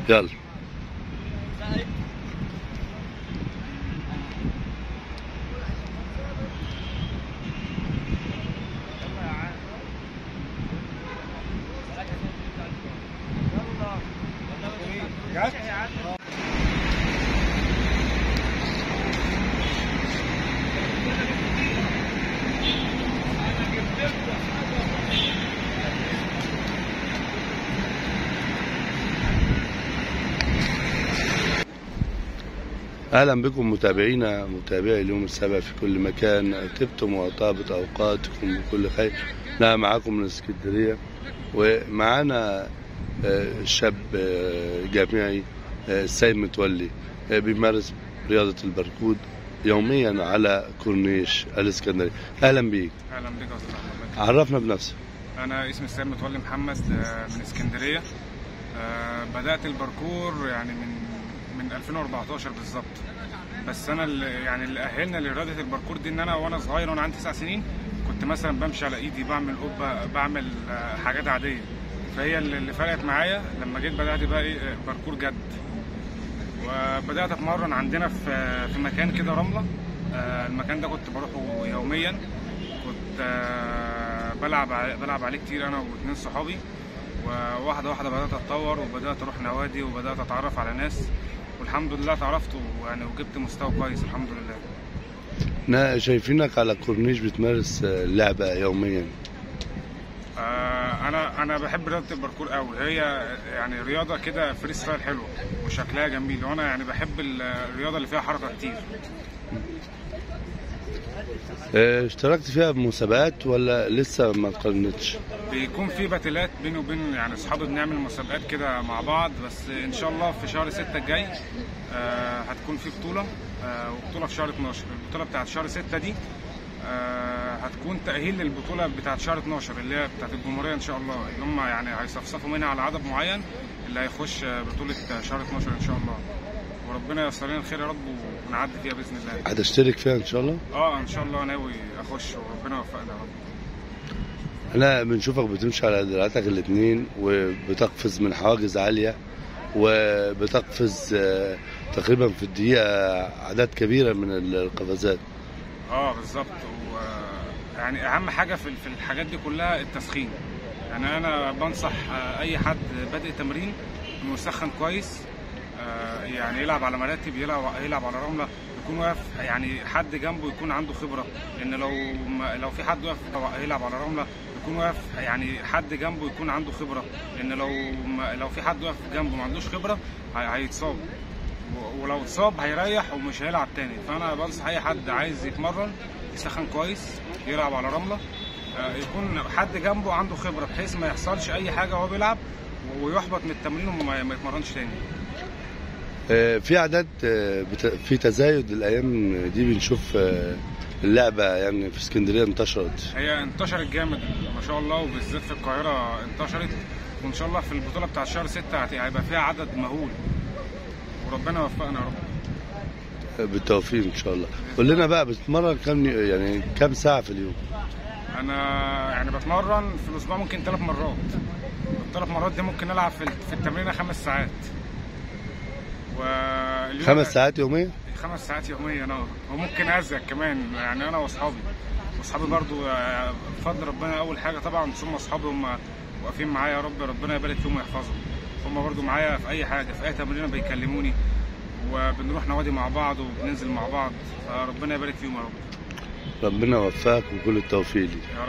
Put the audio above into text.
يلا اهلا بكم متابعينا متابعي اليوم السابع في كل مكان طبتم وطابت اوقاتكم بكل خير انا معاكم من اسكندريه ومعانا آه، شاب آه، جامعي آه، السيد متولي آه، بيمارس رياضه البركود يوميا على كورنيش الاسكندريه اهلا بيك اهلا بك يا استاذ محمد عرفنا بنفسك انا اسمي السيد متولي محمد آه، من اسكندريه آه، بدات الباركور يعني من من 2014 بالظبط بس انا اللي يعني اللي اهلنا لرياضه الباركور دي ان انا وانا صغير وانا عندي تسع سنين كنت مثلا بمشي على ايدي بعمل قبه بعمل آه، حاجات عاديه فهي اللي اللي فرقت معايا لما جيت بدات بقى ايه آه، باركور جد وبدات اتمرن عندنا في في مكان كده رمله آه، المكان ده كنت بروحه يوميا كنت آه، بلعب ع- بلعب عليه كتير انا واثنين صحابي وواحده واحده بدات اتطور وبدات اروح نوادي وبدات اتعرف على ناس والحمد لله اتعرفت يعني وجبت مستوى كويس الحمد لله نا- شايفينك على كورنيش بتمارس آه، اللعبه يوميا آه، انا انا بحب رياضه الباركور قوي هي يعني رياضه كده فري ستايل حلو وشكلها جميل وانا يعني بحب ال- الرياضه اللي فيها حركه كتير آه، اشتركت فيها بمسابقات ولا لسه ما قرنتش بيكون في باتلات بيني وبين يعني اصحابي بنعمل مسابقات كده مع بعض بس ان شاء الله في شهر 6 الجاي آه هتكون في بطوله آه وبطوله في شهر 12 البطوله بتاعت شهر 6 دي آه هتكون تاهيل للبطوله بتاعت شهر 12 اللي هي بتاعت الجمهوريه ان شاء الله اللي هم يعني هيصفصفوا منها على عدد معين اللي هيخش آه، بطوله شهر 12 ان شاء الله وربنا ييسر لنا الخير يا رب ونعدي فيها باذن الله هتشترك فيها ان شاء الله اه ان شاء الله ناوي اخش وربنا يوفقنا يا رب انا بنشوفك بتمشي على دراعاتك الاثنين وبتقفز من حواجز عاليه وبتقفز آه، تقريبا في الدقيقه اعداد كبيره من القفزات اه بالظبط و يعني اهم حاجه في في الحاجات دي كلها التسخين يعني انا بنصح آه، اي حد بادئ تمرين انه يسخن كويس آه، يعني يلعب على مراتب يلعب يلعب على رمله يكون واقف يعني حد جنبه يكون عنده خبره لان لو ما لو في حد واقف يلعب على رمله يكون واقف يعني حد جنبه يكون عنده خبره لان لو ما لو في حد واقف جنبه ما عندوش خبره هي- هيتصاب و- ولو اتصاب هيريح ومش هيلعب تاني فانا بنصح اي حد عايز يتمرن يسخن كويس يلعب على رمله آه، يكون حد جنبه عنده خبره بحيث ما يحصلش اي حاجه وهو بيلعب ويحبط من التمرين وما ما يتمرنش تاني آه، في اعداد آه، بت- في تزايد الايام دي بنشوف آه، اللعبه يعني في اسكندريه انتشرت هي انتشرت جامد ما شاء الله وبالذات في القاهره انتشرت وان شاء الله في البطوله بتاع شهر 6 هيبقى فيها عدد مهول وربنا يوفقنا يا رب آه، بالتوفيق ان شاء الله قول لنا بقى بتتمرن كم يعني كم ساعه في اليوم انا يعني بتمرن في الاسبوع ممكن ثلاث مرات الثلاث مرات دي ممكن العب في في التمرين خمس ساعات واليوم خمس ساعات يوميا خمس ساعات يوميا اه وممكن ازيد كمان يعني انا واصحابي واصحابي برضو آه، بفضل ربنا اول حاجه طبعا ثم اصحابي هم واقفين معايا يا رب ربنا يبارك فيهم ويحفظهم هم برضو معايا في اي حاجه في اي تمرين بيكلموني وبنروح نوادي مع بعض وبننزل مع بعض فربنا يبارك فيهم يا رب ربنا يوفقك وكل التوفيق ليك يا رب